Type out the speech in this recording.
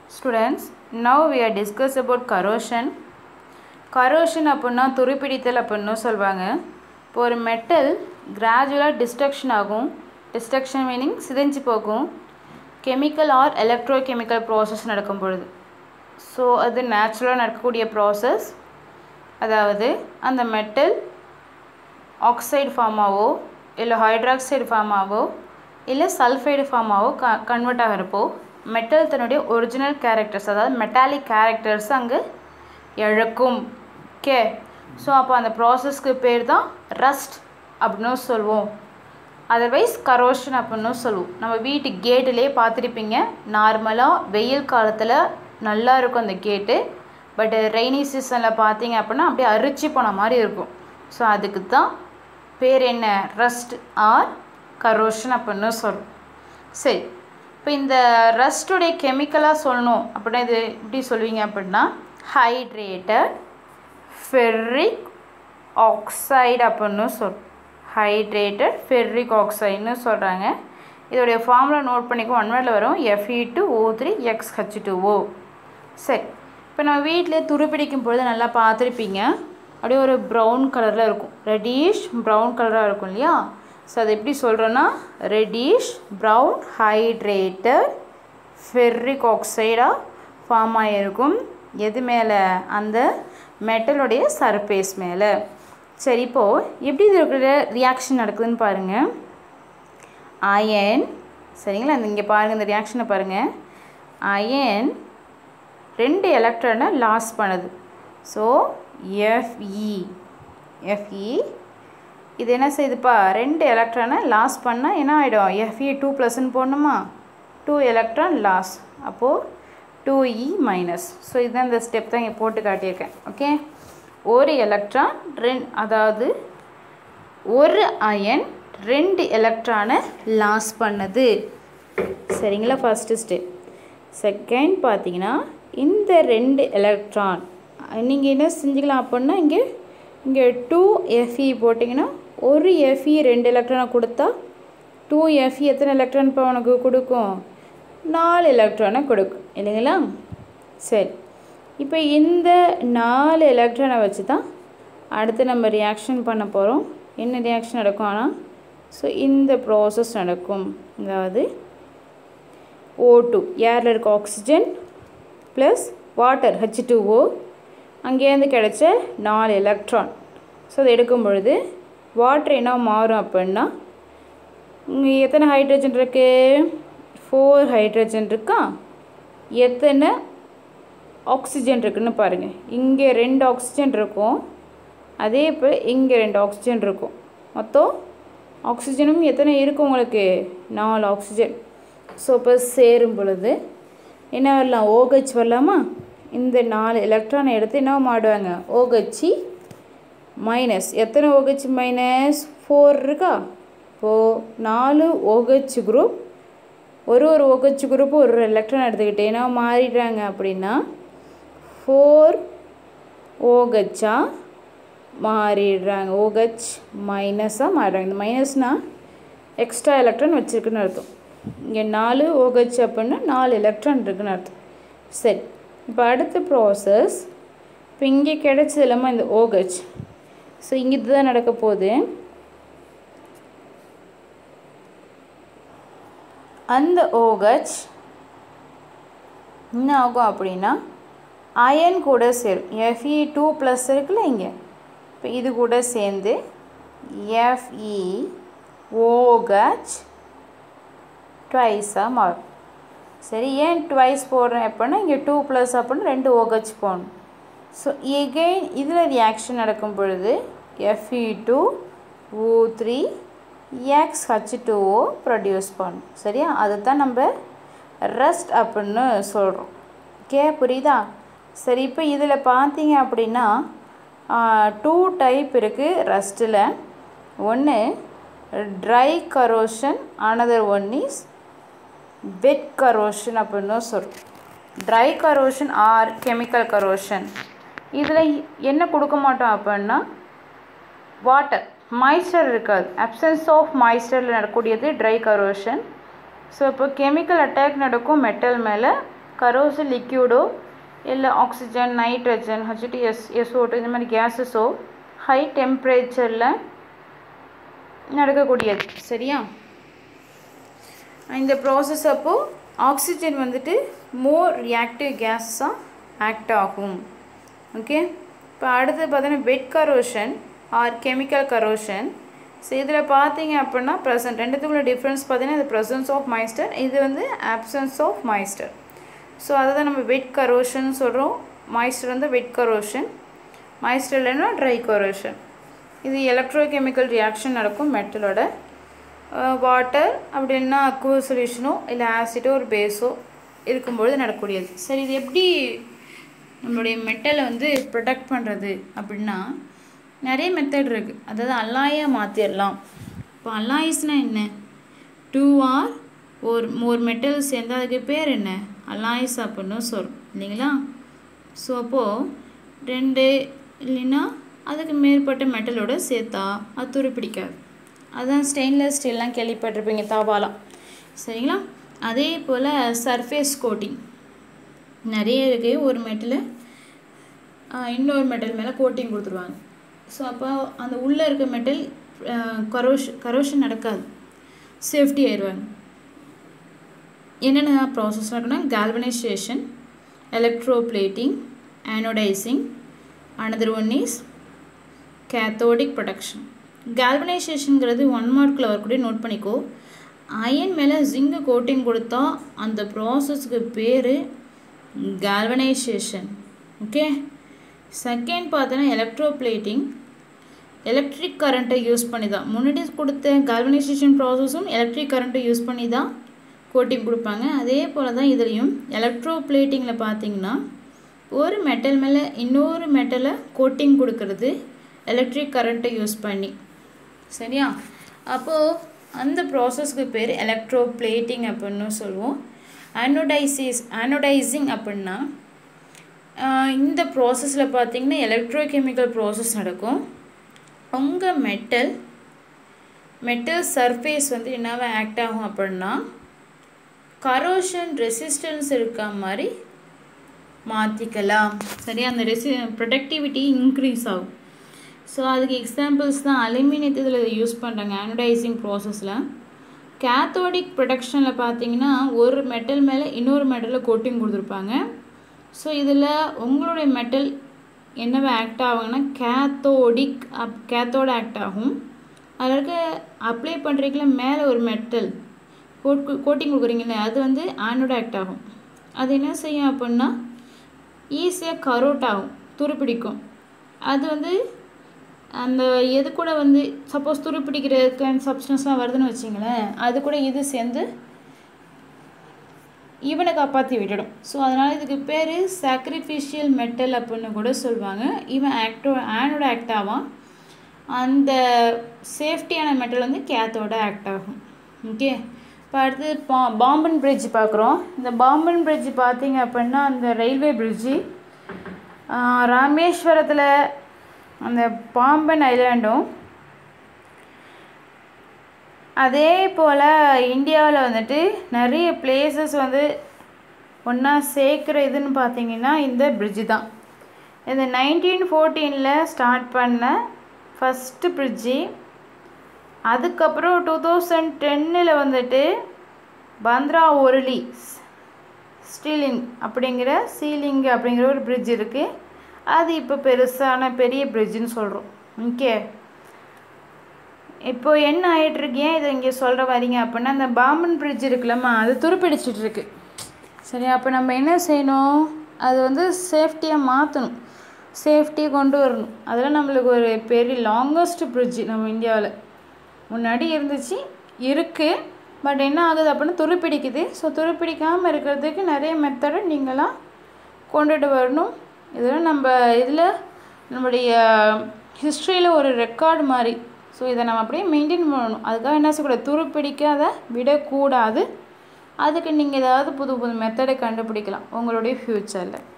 Students, now we are discuss about corrosion. corrosion அப்படின்னா துருப்பிடித்தல் அப்படின்னு சொல்லுவாங்க இப்போ ஒரு மெட்டல் கிராஜுவலாக டிஸ்ட்ரக்ஷன் ஆகும் டிஸ்ட்ரக்ஷன் மீனிங் சிதைஞ்சு போகும் chemical or electrochemical process நடக்கும் பொழுது ஸோ அது நேச்சுரலாக நடக்கக்கூடிய ப்ராசஸ் அதாவது அந்த மெட்டல் ஆக்சைடு ஃபார்மாவோ இல்லை ஹைட்ராக்சைடு ஃபார்மாவோ இல்லை சல்ஃபைடு ஃபார்மாவோ க கன்வெர்ட் ஆகிறப்போ மெட்டல் தன்னுடைய ஒரிஜினல் கேரக்டர்ஸ் அதாவது மெட்டாலிக் கேரக்டர்ஸ் அங்கே இழக்கும் ஓகே ஸோ அப்போ அந்த ப்ராசஸ்க்கு பேர் தான் ரஸ்ட் அப்படின்னு சொல்லுவோம் அதர்வைஸ் கரோஷன் அப்படின்னு சொல்லுவோம் நம்ம வீட்டு கேட்டுலேயே பார்த்துருப்பீங்க நார்மலாக வெயில் காலத்தில் நல்லா இருக்கும் அந்த கேட்டு பட் ரெய்னி சீசனில் பார்த்தீங்க அப்படின்னா அப்படியே அரிச்சு போன மாதிரி இருக்கும் ஸோ அதுக்கு தான் பேர் என்ன ரஸ்ட் ஆர் கரோஷன் அப்படின்னு சொல்லும் சரி இப்போ இந்த ரஸ்ட்டுடைய கெமிக்கலாக சொல்லணும் அப்படின்னா இது எப்படி சொல்லுவீங்க அப்படின்னா ஹைட்ரேட்டட் ஃபெர்ரிக் ஆக்சைடு அப்படின்னு சொல் ஹைட்ரேட்டட் ஃபெர்ரிக் ஆக்சைடுன்னு சொல்கிறாங்க இதோடைய ஃபார்முலா நோட் பண்ணிக்கோ ஒன் வேர்டில் வரும் FE two O three X H two O சரி இப்போ நம்ம வீட்டிலே துருப்பிடிக்கும் பொழுது நல்லா பார்த்துருப்பீங்க அப்படியே ஒரு ப்ரௌன் கலரில் இருக்கும் ரெட்டிஷ் ப்ரௌன் கலராக இருக்கும் இல்லையா ஸோ அது எப்படி சொல்கிறோன்னா ரெட்டிஷ் ப்ரௌன் ஹைட்ரேட்டட் ஃபெர்ரிக் ஆக்சைடாக ஃபார்ம் ஆகிருக்கும் எது மேலே அந்த மெட்டலுடைய சர்ஃபேஸ் மேலே சரி இப்போது எப்படி இது இருக்கிற ரியாக்ஷன் நடக்குதுன்னு பாருங்கள் அயன் சரிங்களா இந்த இங்கே பாருங்கள் இந்த ரியாக்ஷனை பாருங்கள் அயன் ரெண்டு எலக்ட்ரானை லாஸ் பண்ணுது ஸோ எஃப்இ எஃப்இ இது என்ன செய்யுதுப்பா ரெண்டு எலக்ட்ரானை லாஸ் பண்ணால் என்ன ஆகிடும் எஃப்இ டூ ப்ளஸ்ன்னு போடணுமா டூ எலக்ட்ரான் லாஸ் அப்போது டூ இ மைனஸ் ஸோ இதுதான் இந்த ஸ்டெப் தான் இங்கே போட்டு காட்டியிருக்கேன் ஓகே ஒரு எலக்ட்ரான் ரெண் அதாவது ஒரு அயன் ரெண்டு எலக்ட்ரானை லாஸ் பண்ணுது சரிங்களா ஃபஸ்ட்டு ஸ்டெப் செகண்ட் பார்த்தீங்கன்னா இந்த ரெண்டு எலக்ட்ரான் நீங்கள் என்ன செஞ்சுக்கலாம் அப்படின்னா இங்கே இங்கே டூ எஃப்இ போட்டிங்கன்னா ஒரு எஃப்இ ரெண்டு எலக்ட்ரானை கொடுத்தா டூ எஃப்இ எத்தனை எலக்ட்ரான் இப்போ உனக்கு கொடுக்கும் நாலு எலக்ட்ரானை கொடுக்கும் இல்லைங்களா சரி இப்போ இந்த நாலு எலக்ட்ரானை வச்சு தான் அடுத்து நம்ம ரியாக்ஷன் பண்ண போகிறோம் என்ன ரியாக்ஷன் நடக்கும் ஆனால் ஸோ இந்த ப்ராசஸ் நடக்கும் அதாவது ஓ டூ ஏரில் இருக்க oxygen plus water H two O அங்கேருந்து கிடைச்ச நாலு எலக்ட்ரான் ஸோ அதை எடுக்கும் பொழுது வாட்டர் என்ன மாறும் அப்படின்னா இங்கே எத்தனை ஹைட்ரஜன் இருக்குது ஃபோர் ஹைட்ரஜன் இருக்கா எத்தனை ஆக்சிஜன் இருக்குன்னு பாருங்கள் இங்கே ரெண்டு ஆக்சிஜன் இருக்கும் அதே இப்போ இங்கே ரெண்டு ஆக்சிஜன் இருக்கும் மொத்தம் ஆக்சிஜனும் எத்தனை இருக்கும் உங்களுக்கு நாலு ஆக்சிஜன் ஸோ இப்போ சேரும் பொழுது என்ன வரலாம் ஓஹெச் வரலாமா இந்த நாலு எலக்ட்ரானை எடுத்து என்ன மாடுவாங்க ஓஹெச்சி மைனஸ் எத்தனை ஓஹெச் மைனஸ் ஃபோர் இருக்கா இப்போது நாலு ஓஹெச் குரூப் ஒரு ஒரு OH குரூப் ஒரு ஒரு எலக்ட்ரான் எடுத்துக்கிட்டேன்னா மாறிடுறாங்க அப்படின்னா ஃபோர் ஓஹெச்சா மாறிடுறாங்க ஓஹெச் மைனஸாக மாறிடுறாங்க இந்த மைனஸ்னால் எக்ஸ்ட்ரா எலக்ட்ரான் வச்சுருக்குன்னு அர்த்தம் இங்கே நாலு ஓஹெச் அப்படின்னா நாலு எலக்ட்ரான் இருக்குன்னு அர்த்தம் சரி இப்போ அடுத்த ப்ராசஸ் இப்போ இங்கே கிடைச்சது இல்லாமல் இந்த ஓஹெச் ஸோ இங்கே இதுதான் நடக்க போகுது அந்த ஓகச் என்ன ஆகும் அப்படின்னா அயன் கூட சேரும் எஃப்இ டூ ப்ளஸ் இருக்குல்ல இங்கே இப்போ இது கூட சேர்ந்து எஃப்இ ஓகச் ட்வைஸாக மாறும் சரி ஏன் ட்வைஸ் போடுறேன் அப்படின்னா இங்கே டூ ப்ளஸ் அப்படின்னு ரெண்டு ஓகச் போடணும் ஸோ எகெயின் இதில் ரியாக்ஷன் நடக்கும் பொழுது FE two O three X H two O produce பண்ணும் சரியா அதை தான் நம்ம ரெஸ்ட் அப்படின்னு சொல்கிறோம் ஓகே புரியுதா சரி இப்போ இதில் பார்த்தீங்க அப்படின்னா டூ டைப் இருக்குது ரஸ்ட்டில் ஒன்று dry corrosion another one is wet corrosion அப்படின்னு சொல்கிறோம் dry corrosion or chemical corrosion இதில் என்ன கொடுக்க மாட்டோம் அப்படின்னா வாட்டர் மாய்ஸ்டர் இருக்காது அப்சன்ஸ் ஆஃப் மாய்ஸ்டரில் நடக்கூடியது ட்ரை கரோஷன் ஸோ இப்போ கெமிக்கல் அட்டாக் நடக்கும் மெட்டல் மேலே கரோசிவ் லிக்யூடோ இல்லை ஆக்சிஜன் நைட்ரஜன் ஹெச்டிஎஸ் எஸ்ஓட்டு இந்த மாதிரி கேஸஸோ ஹை டெம்பரேச்சரில் நடக்கக்கூடியது சரியா இந்த ப்ராசஸ் அப்போது ஆக்சிஜன் வந்துட்டு மோர் ரியாக்டிவ் கேஸாக ஆக்ட் ஆகும் ஓகே இப்போ அடுத்து பார்த்தீங்கன்னா wet corrosion or chemical corrosion so இதில் பார்த்தீங்க அப்படின்னா ப்ரெசன்ட் ரெண்டுத்துக்குள்ள டிஃப்ரென்ஸ் பார்த்தீங்கன்னா இது ப்ரெசன்ஸ் ஆஃப் மாய்ஸ்டர் இது வந்து ஆப்சன்ஸ் ஆஃப் மாய்ஸ்டர் ஸோ அதை தான் நம்ம வெட் கரோஷன் சொல்கிறோம் மாய்ஸ்டர் வந்து வெட் கரோஷன் மாய்ஸ்டர் இல்லைன்னா ட்ரை கரோஷன் இது எலக்ட்ரோகெமிக்கல் ரியாக்ஷன் நடக்கும் மெட்டலோட வாட்டர் அப்படின்னா அக்குவ சொல்யூஷனோ இல்லை ஆசிடோ ஒரு பேஸோ இருக்கும்பொழுது நடக்கக்கூடியது சரி இது எப்படி நம்மளுடைய மெட்டலை வந்து ப்ரொடெக்ட் பண்ணுறது அப்படின்னா நிறைய மெத்தட் இருக்குது அதாவது அல்லாயாக மாற்றிடலாம் இப்போ அல்லாயிஸ்னால் என்ன டூ ஆர் ஒரு ஒரு மெட்டல் சேர்ந்து அதுக்கு பேர் என்ன அல்லாயிஸ் அப்படின்னு சொல்கிறோம் இல்லைங்களா ஸோ அப்போது ரெண்டு இல்லைன்னா அதுக்கு மேற்பட்ட மெட்டலோட சேர்த்தா அது துருப்பிடிக்காது அதுதான் ஸ்டெயின்லெஸ் ஸ்டீல்லாம் கேள்விப்பட்டிருப்பீங்க தாவாலாம் சரிங்களா அதே போல் சர்ஃபேஸ் கோட்டிங் நிறைய இருக்குது ஒரு மெட்டலு இன்னொரு மெட்டல் மேலே கோட்டிங் கொடுத்துருவாங்க ஸோ அப்போ அந்த உள்ளே இருக்க மெட்டல் கரோஷ் கரோஷன் நடக்காது சேஃப்டி ஆயிடுவாங்க என்னென்ன ப்ராசஸ் நடக்குன்னா galvanisation electroplating anodising another one is cathodic protection கால்வனைசேஷனுங்கிறது ஒன் மார்க்கில் வரக்கூடிய நோட் பண்ணிக்கோ அயன் மேலே ஜிங்கு கோட்டிங் கொடுத்தா அந்த ப்ராசஸ்க்கு பேர் கால்வனைசேஷன் ஓகே செகண்ட் பார்த்தோன்னா எலக்ட்ரோப்ளேட்டிங் எலக்ட்ரிக் கரண்ட்டை யூஸ் பண்ணி தான் முன்னாடி கொடுத்த கால்வனைசேஷன் ப்ராசஸும் எலக்ட்ரிக் கரண்ட்டை யூஸ் பண்ணி தான் கோட்டிங் கொடுப்பாங்க அதே போல் தான் இதுலேயும் எலக்ட்ரோப்ளேட்டிங்கில் பார்த்தீங்கன்னா ஒரு மெட்டல் மேலே இன்னொரு மெட்டலை கோட்டிங் கொடுக்கறது எலக்ட்ரிக் கரண்ட்டை யூஸ் பண்ணி சரியா அப்போது அந்த ப்ராசஸ்க்கு பேர் எலக்ட்ரோ பிளேட்டிங் அப்படின்னு சொல்லுவோம் ஆனோடைசிஸ் ஆனோடைசிங் அப்படின்னா இந்த ப்ராசஸில் பார்த்தீங்கன்னா எலக்ட்ரோ கெமிக்கல் ப்ராசஸ் நடக்கும் உங்கள் மெட்டல் மெட்டல் சர்ஃபேஸ் வந்து என்னவா ஆக்ட் ஆகும் அப்படின்னா கரோஷன் ரெசிஸ்டன்ஸ் இருக்க மாதிரி மாற்றிக்கலாம் சரியா அந்த ரெசி ப்ரொடக்டிவிட்டி இன்க்ரீஸ் ஆகும் ஸோ அதுக்கு எக்ஸாம்பிள்ஸ் தான் அலுமினியத்தில் இதை யூஸ் பண்ணுறாங்க ஆனடைசிங் ப்ராசஸில் கேத்தோடிக் ப்ரொடக்ஷனில் பார்த்தீங்கன்னா ஒரு மெட்டல் மேலே இன்னொரு மெட்டலில் கோட்டிங் கொடுத்துருப்பாங்க ஸோ இதில் உங்களுடைய மெட்டல் என்னவா ஆக்ட் ஆகுங்கன்னா கேத்தோடிக் அப் கேத்தோட ஆக்ட் ஆகும் அதில் இருக்க அப்ளை பண்ணுறீங்கள மேலே ஒரு மெட்டல் கோட் கோட்டிங் கொடுக்குறீங்களே அது வந்து ஆனோட ஆக்ட் ஆகும் அது என்ன செய்யும் அப்படின்னா ஈஸியாக கரோட் ஆகும் துருப்பிடிக்கும் அது வந்து அந்த எது கூட வந்து சப்போஸ் துருப்பிடிக்கிற சப்ஸ்டன்ஸ்லாம் வருதுன்னு வச்சிங்களேன் அது கூட இது சேர்ந்து இவனை காப்பாற்றி விட்டுடும் ஸோ அதனால் இதுக்கு பேர் சாக்ரிஃபிஷியல் மெட்டல் அப்படின்னு கூட சொல்லுவாங்க இவன் ஆக்டோ ஆனோட ஆக்ட் ஆவான் அந்த சேஃப்டியான மெட்டல் வந்து கேத்தோட ஆக்ட் ஆகும் ஓகே இப்போ அடுத்து பா பாம்பன் பிரிட்ஜ் பார்க்குறோம் இந்த பாம்பன் பிரிட்ஜ் பார்த்தீங்க அப்படின்னா அந்த ரயில்வே பிரிட்ஜு ராமேஸ்வரத்தில் அந்த பாம்பன் ஐலாண்டும் அதே போல் இந்தியாவில் வந்துட்டு நிறைய பிளேசஸ் வந்து ஒன்றா சேர்க்குற இதுன்னு பார்த்தீங்கன்னா இந்த பிரிட்ஜு தான் இது நைன்டீன் ஃபோர்டீனில் ஸ்டார்ட் பண்ண ஃபஸ்ட்டு பிரிட்ஜு அதுக்கப்புறம் டூ தௌசண்ட் டென்னில் வந்துட்டு பந்த்ரா ஒருலி ஸ்டீலிங் அப்படிங்கிற சீலிங் அப்படிங்கிற ஒரு பிரிட்ஜ் இருக்குது அது இப்போ பெருசான பெரிய பிரிட்ஜுன்னு சொல்கிறோம் ஓகே இப்போ என்ன ஆகிட்டுருக்கு ஏன் இதை இங்கே சொல்கிற வரீங்க அப்படின்னா அந்த பாம்பன் பிரிட்ஜ் இருக்குல்லம்மா அது துருப்பிடிச்சிட்டு இருக்கு சரி அப்போ நம்ம என்ன செய்யணும் அது வந்து சேஃப்டியாக மாற்றணும் சேஃப்டியை கொண்டு வரணும் அதெல்லாம் நம்மளுக்கு ஒரு பெரிய லாங்கஸ்ட் பிரிட்ஜ் நம்ம இந்தியாவில் முன்னாடி இருந்துச்சு இருக்குது பட் என்ன ஆகுது அப்படின்னா துருப்பிடிக்குது ஸோ துருப்பிடிக்காமல் இருக்கிறதுக்கு நிறைய மெத்தடை நீங்களாம் கொண்டுட்டு வரணும் இதெல்லாம் நம்ம இதில் நம்முடைய ஹிஸ்ட்ரியில் ஒரு ரெக்கார்டு மாதிரி ஸோ இதை நம்ம அப்படியே மெயின்டைன் பண்ணணும் அதுக்காக என்ன செய்யக்கூடாது துருப்பிடிக்காத விடக்கூடாது அதுக்கு நீங்கள் ஏதாவது புது புது மெத்தடை கண்டுபிடிக்கலாம் உங்களுடைய ஃப்யூச்சரில்